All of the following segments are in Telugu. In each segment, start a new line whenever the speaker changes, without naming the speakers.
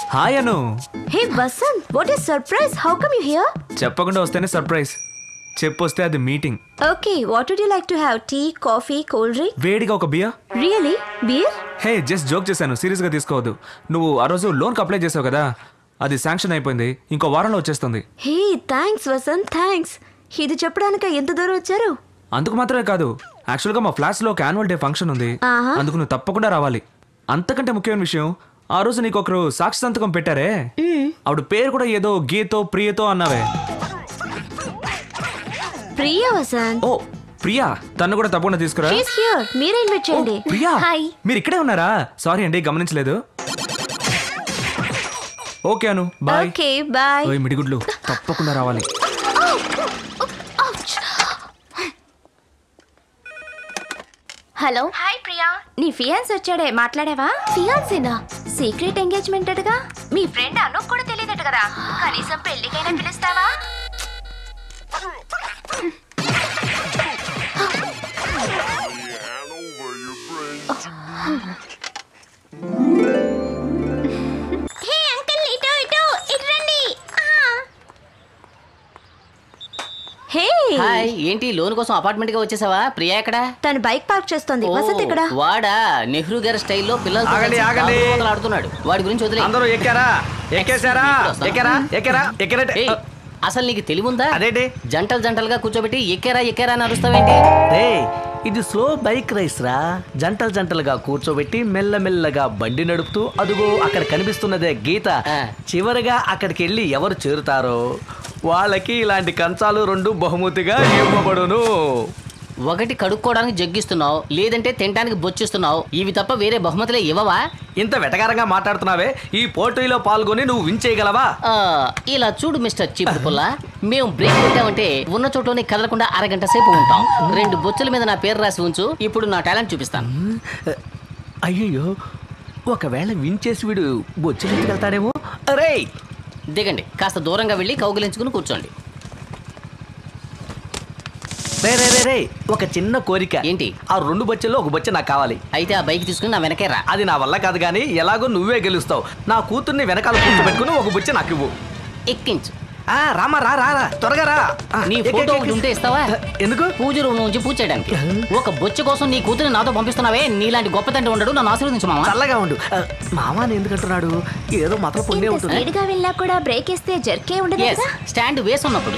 Hi Anu
hey Vasanth what is surprise how come you here
చెప్పకుండా వస్తేనే సర్ప్రైజ్ చెప్పొస్తే అది meeting
okay what would you like to have tea coffee cool drink
వేడిగా ఒక beer
really beer
hey just joke చేశాను సీరియస్గా తీసుకోవద్దు నువ్వు ఆ రోజు లోన్కి అప్లై చేసావు కదా అది శాంక్షన్ అయిపోయింది ఇంకో వారంలో వచ్చేస్తుంది
హే థ్యాంక్స్ వసంత్ థ్యాంక్స్ ఇది చెప్పడానికి ఎంత దూరం వచ్చారు
అందుకు మాత్రమే కాదు యాక్చువల్గా మా ఫ్లాట్స్లో ఒక యాన్యువల్ డే ఫంక్షన్ ఉంది
ఆహా.
అందుకు నువ్వు తప్పకుండా రావాలి అంతకంటే ముఖ్యమైన విషయం ఆ రోజు నీకు ఒకరు సాక్షి సంతకం పెట్టారే ఆవిడ పేరు కూడా ఏదో గీతో ప్రియతో అన్నావే
ప్రియా వసంత్
ఓ ప్రియా తను కూడా తప్పకుండా తీసుకురా
షీస్ హియర్ మీరే ఇన్వైట్ చేయండి
ప్రియా
హాయ్
మీరు ఇక్కడే ఉన్నారా సారీ అండి గమనించలేదు okay Anu bye
okay bye
ఓయ్ మిడిగుడ్లు తప్పకుండా రావాలి
హలో
హాయ్ ప్రియా
నీ ఫియాన్స్ వచ్చాడే మాట్లాడావా
ఫియాన్సేనా
సీక్రెట్ ఎంగేజ్మెంట్ అటగా
మీ ఫ్రెండ్ అను కూడా తెలియదట కదా కనీసం పెళ్లికైనా పిలుస్తావా
హే అంకుల్ ఇటు ఇటు ఇటు రండి
హే
హాయ్ ఏంటి లోన్ కోసం అపార్ట్మెంట్ గా వచ్చేసావా ప్రియా ఎక్కడ
తను బైక్ పార్క్ చేస్తోంది వసంత్ ఇక్కడ
వాడా నెహ్రూ గారి స్టైల్లో పిల్లలతో
ఆగండి,
కలిసి
ఆగండి.
తాగుబోతులు ఆడుతున్నాడు వాడి గురించి వదిలే
అందరూ ఎక్కారా ఎక్కేశారా ఎక్కారా ఎక్కారా ఎక్కారంటే
ఏయ్, అసలు నీకు తెలివుందా
అదేంటి
జంటలు జంటలుగా కూర్చోబెట్టి ఎక్కారా ఎక్కారా అని అరుస్తావేంటి
రే ఇది స్లో బైక్ రేస్ రా జంటలు జంటలుగా కూర్చోబెట్టి మెల్లమెల్లగా బండి నడుపుతూ అదుగో అక్కడ కనిపిస్తున్నదే గీత
ఆ.
చివరిగా అక్కడికి వెళ్ళి ఎవరు చేరుతారో వాళ్ళకి ఇలాంటి కంచాలు రెండు బహుమతిగా ఇవ్వబడును
ఒకటి కడుక్కోవడానికి జగ్గిస్తున్నావు లేదంటే తినడానికి బొచ్చిస్తున్నావు ఇవి తప్ప వేరే బహుమతులే ఇవ్వవా
ఇంత వెటకారంగా మాట్లాడుతున్నావే ఈ పోటీలో పాల్గొని నువ్వు విన్ చేయగలవా
ఆ, ఇలా చూడు మిస్టర్ చీపుడు పుల్ల మేము బ్రేక్ పెట్టామంటే ఉన్న చోటలోనే కదలకుండా అరగంట సేపు ఉంటాం రెండు బొచ్చుల మీద నా పేరు రాసి ఉంచు ఇప్పుడు నా టాలెంట్ చూపిస్తాను
అయ్యయ్యో ఒకవేళ విన్ చేసి వీడు బొచ్చులెత్తుకెళ్తాడేమో రే
దిగండి కాస్త దూరంగా వెళ్ళి కౌగిలించుకుని కూర్చోండి
రే రే రే రే ఒక చిన్న కోరిక
ఏంటి?
ఆ రెండు బొచ్చెల్లో ఒక బొచ్చ నాకు కావాలి
అయితే ఆ బైక్ తీసుకుని నా వెనకే రా
అది నా వల్ల కాదు కానీ ఎలాగో నువ్వే గెలుస్తావు నా కూతుర్ని వెనకాల కూర్చోబెట్టుకుని ఒక బుచ్చి నాకు ఇవ్వు
ఎక్కించు
ఆ, రామా రా రా రా త్వరగా రా ఆ,
నీ
ఎక్కి,
ఫోటో
ఎక్కి,
ఒకటి ఉంటే ఇస్తావా
ఎందుకు
పూజ రూమ్ నుంచి పూజ చేయడానికి ఒక బొచ్చ కోసం నీ కూతురు నాతో పంపిస్తున్నావే నీలాంటి గొప్ప తండ్రి ఉండడు నన్ను ఆశీర్వదించు మామ
చల్లగా ఉండు ఆ, మామాని ఎందుకంటున్నాడు ఏదో మతల పుణ్యం
ఇంత
ఉంటుంది
స్పీడ్ గా వెళ్ళా కూడా బ్రేక్ వేస్తే జర్కే ఉండదు
ఎస్
కదా
స్టాండ్ వేసి ఉన్నప్పుడు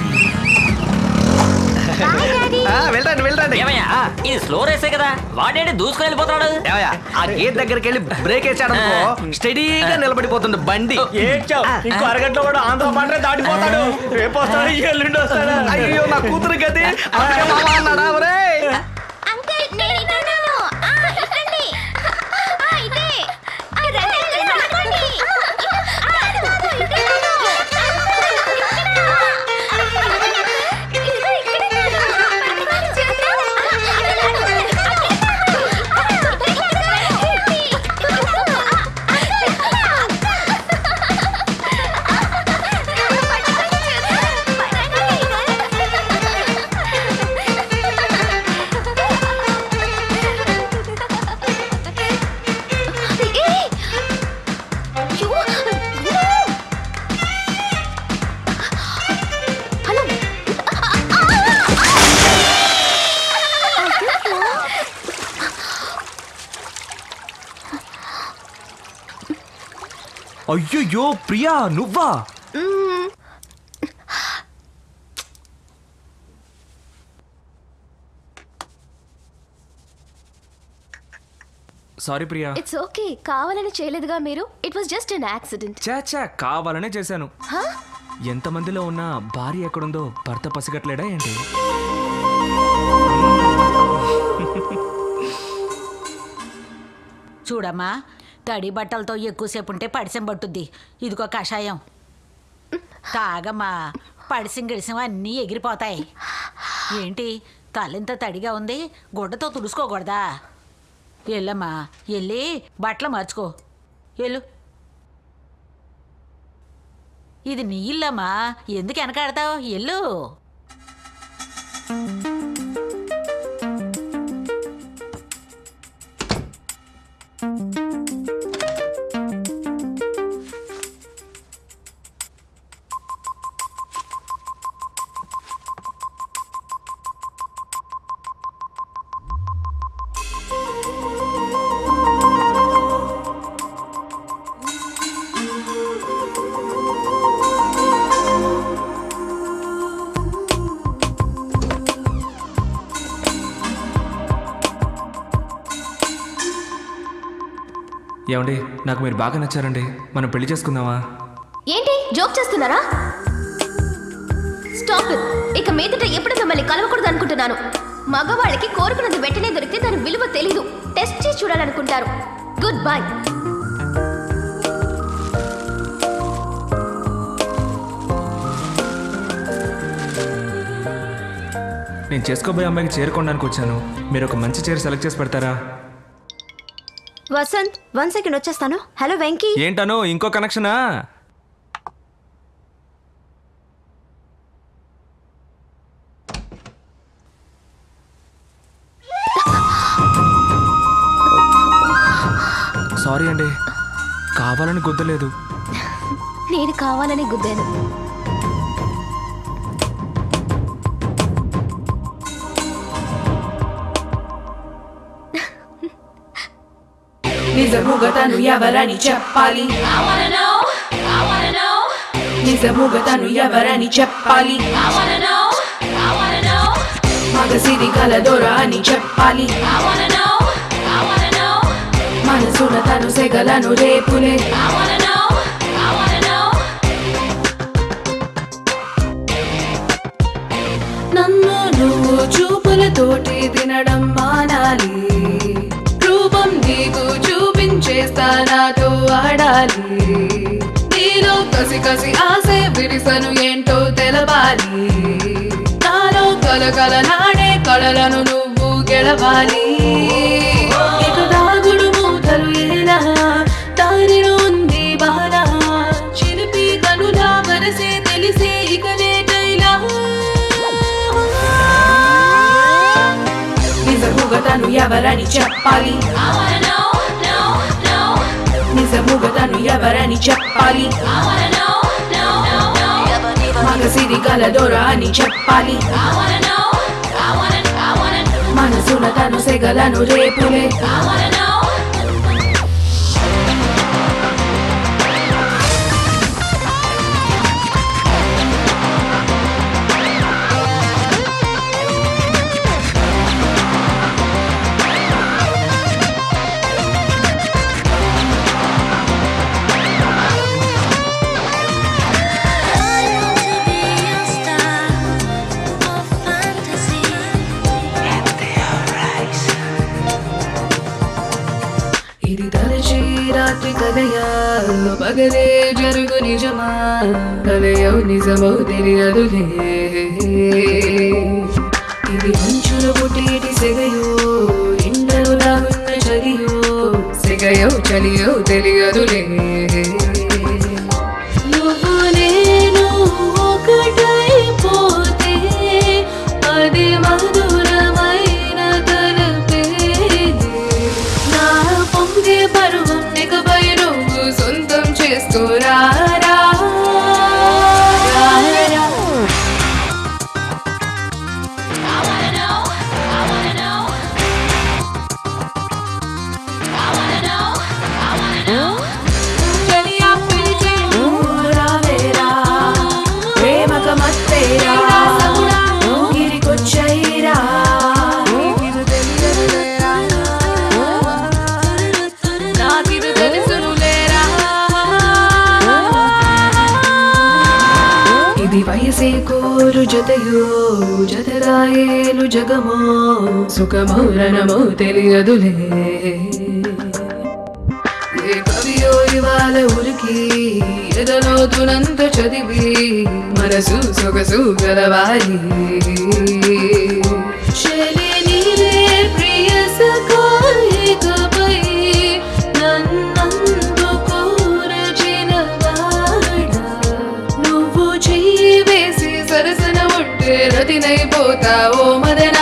ఆ, వెళ్ళండి వెళ్ళండి
ఏమయ్యా
ఆ,
ఇది స్లో రేసే కదా వాడేంటి దూసుకుని వెళ్ళిపోతున్నాడు
ఏమయ్యా, ఆ గేట్ దగ్గరికి వెళ్ళి బ్రేక్ వేసాడు స్టడీగా నిలబడిపోతుంది బండి
ఏడ్చావు ఇంకో అరగంటలో కూడా ఆంధ్ర పంట దాటిపోతాడు రేపు వస్తాడు ఎల్లుండి వస్తాడు
అయ్యో నా కూతురు గది అప్పుడే మామ అన్నాడా ఒరేయ్?
అంకుల్ నేను ఇటున్నాను ఆ, ఇటండి. ఆ, ఇటే. ఆ, రండి, రండి, పడుకోండి. ఆ, ఇటున్నాను, ఇటున్నాను. ఇదిగో ఇక్కడే. పడుకోండి, చూద్దాం. హలో
అయ్యయ్యో ప్రియా నువ్వా సారీ ప్రియా
ఇట్స్ ఓకే కావాలని చేయలేదుగా మీరు it was just an accident
చాచా కావాలనే చేశాను ఎంతమందిలో ఉన్న భార్య ఎక్కడుందో భర్త పసిగట్లేడా ఏంటి
చూడమ్మా తడి బట్టలతో ఎక్కువసేపు ఉంటే పడిసం పట్టుద్ది ఇదిగో కషాయం తాగమ్మా పడిసం గిడిసం అన్నీ ఎగిరిపోతాయి ఏంటి తలెంత తడిగా ఉంది గుడ్డతో తుడుచుకోకూడదా వెళ్ళమ్మా వెళ్ళి బట్టలు మార్చుకో వెళ్ళు ఇది నీ ఇల్లమ్మా ఎందుకు వెనకాడతావు ఎల్లు
ఏమండి నాకు మీరు బాగా నచ్చారండి మనం పెళ్లి చేసుకుందామా
ఏంటి జోక్ చేస్తున్నారా స్టాప్ ఇట్. ఇక మీదట ఎప్పుడు మిమ్మల్ని కలవకూడదు అనుకుంటున్నాను మగవాళ్ళకి కోరుకున్నది వెంటనే దొరికితే దాని విలువ తెలీదు టెస్ట్ చేసి చూడాలనుకుంటారు గుడ్ బై
నేను చేసుకోబోయే అమ్మాయికి చేరుకోవడానికి వచ్చాను మీరు ఒక మంచి చీర సెలెక్ట్ చేసి పెడతారా
వసంత్ వన్ సెకండ్ వచ్చేస్తాను హలో వెంకీ
ఏంటను ఇంకో కనెక్షనా సారీ అండి కావాలని గుద్దలేదు
నేను కావాలని గుద్దాను
నిజముగా తను ఎవరని చెప్పాలి నిజముగా తను ఎవరని చెప్పాలి మగసిరి కలదొర అని చెప్పాలి మనసున తను సెగలను రేపులే నన్ను నువ్వు చూపులతోటి తినడం మానాలి రూపం నీకు చూపించేస్తా నాతో ఆడాలి నీలో కసి కసి ఆసే విరిసను ఏంటో తెలవాలి నాలో కలకల నాడే కళలను నువ్వు గెలవాలి ఇక దాగుడు మూతలు ఎలా దారిలో ఉంది బాల చిలిపి కనులా మనసే తెలిసే ఇక లేటైలా నిజముగా తను ఎవరని చెప్పాలి నిజముగా తను ఎవరని చెప్పాలి మగసిరి కలదొర అని చెప్పాలి మనసున తను సెగలను రేపులే ఇది తలచి రాత్రి కలయా పగలే జరుగు నిజమా కలయో నిజమో తెలియదులే ఇది మంచులో పుట్టేటి సెగయో ఎండలో లాగున్న చలియో సెగయో చలియో తెలియదులే నువ్వు నేను ఒకటైపోతే అది మధురమైన తలపే నా పొంగే పరువం ఇకపై నువ్వు సొంతం చేసుకోరా రా, రా, రా. చలియా పిలిచే రావేరా ప్రేమక మత్తేరా గిరికొచ్చైరా నీకిది తెలియదులేరా నాకిది తెలుసునులేరా ఇది వయసే కోరు జతయో జతరాయేలు జగమో సుఖమో రణమో తెలియదులే ఏ కవియో ఇవాళ ఉరికి ఎదలోతునంత చదివి మనసు సొగసు గలవాలి చెలి నీవే ప్రియ సకాయకపై నన్నందుకోరచిన వాడ నువ్వు చెయ్యి వేసి సరసన ఉంటే రతినైపోతావో మదనా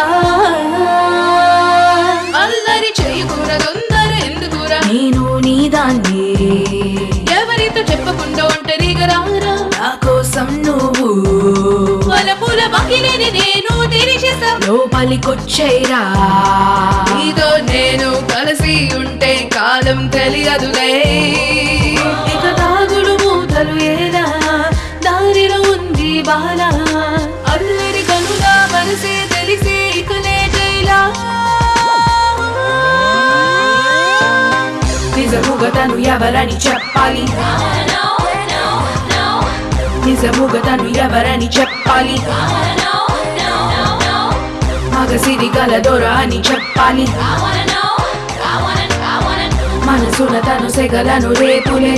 అల్లరి చేయకూర తొందర ఎందుకురా నేను నీ దాన్ని ఎవరితో చెప్పకుండా ఒంటరిగా రారా నా కోసం నువ్వు వలపుల బకిలిని నేను తెరిచేసా లోపలికొచ్చేరా నీతో నేను కలిసి ఉంటే కాలం తెలియదులే ఇక తాగుడు మూతలు ఏలా దారిలో ఉంది బాల అల్లరి కనులా మనసే తెలిసే ఇక లేటైలా నిజముగా తను ఎవరని చెప్పాలి నిజముగా తను ఎవరని చెప్పాలి మగసిరి గల దొర అని చెప్పాలి మనసున తను సెగలను రేపులే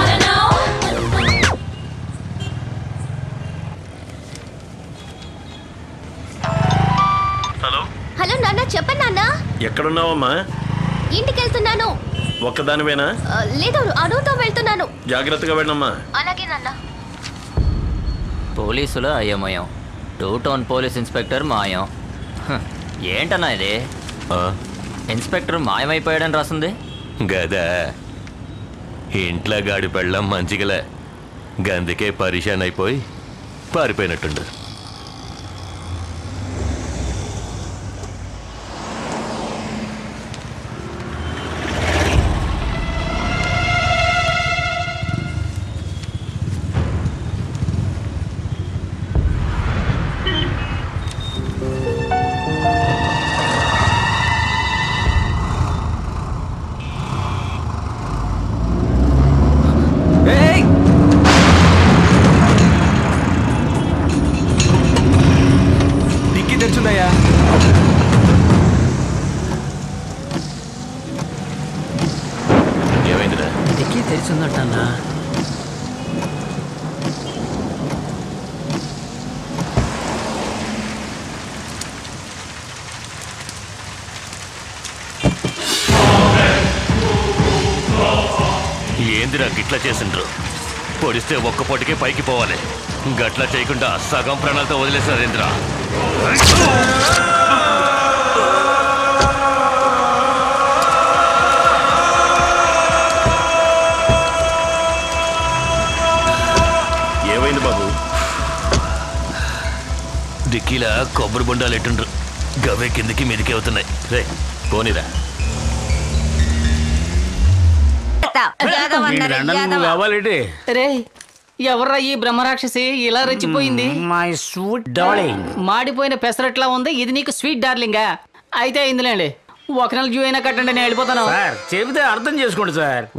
హలో
హలో నాన్న చెప్పండి నాన్న
ఎక్కడున్నావమ్మా
ఇంటికి వెళ్తున్నాను
ఒక్కదానివేనా
ఆ, లేదు అనుతో వెళ్తున్నాను
జాగ్రత్తగా వెళ్ళమ్మా
అలాగే నాన్న
పోలీసుల అయోమయం టూ టౌన్ పోలీస్ ఇన్స్పెక్టర్ మాయం హ, ఏంటన్నా ఇది ఇన్స్పెక్టర్ మాయమైపోయాడని రాసింది
గదా ఇంట్లో గాడి పెళ్ళం మంచిగలే గందుకే పరిశాన్ అయిపోయి పారిపోయినట్టుండు
ఏయ్! డిక్కీ తెచ్చుందయ్యా
ఏమైందిరా
డిక్కీ తెరిచిందటన్నా
ఏందిరా గిట్లా చేసిండ్రు పొడిస్తే ఒక్క పొటికే పైకి పోవాలి గట్లా చేయకుండా సగం ప్రాణాలతో వదిలేసారేంద్రా
ఏమైంది బాబు
డిక్కీలా కొబ్బరి బొండాలు ఎట్టుండ్రు గవే కిందికి మీదికి అవుతున్నాయి రే పోనీరా
కావాలంటే
రే ఎవర్రా ఈ బ్రహ్మరాక్షసి ఇలా రెచ్చిపోయింది
మై స్వీట్ డార్లింగ్
మాడిపోయిన పెసరట్లా ఉంది ఇది నీకు స్వీట్ డార్లింగా అయితే అయిందిలేండి ఒక నెల జూ అయినా కట్టండి నేను వెళ్ళిపోతాను
సార్ చెబితే అర్థం చేసుకోండి సార్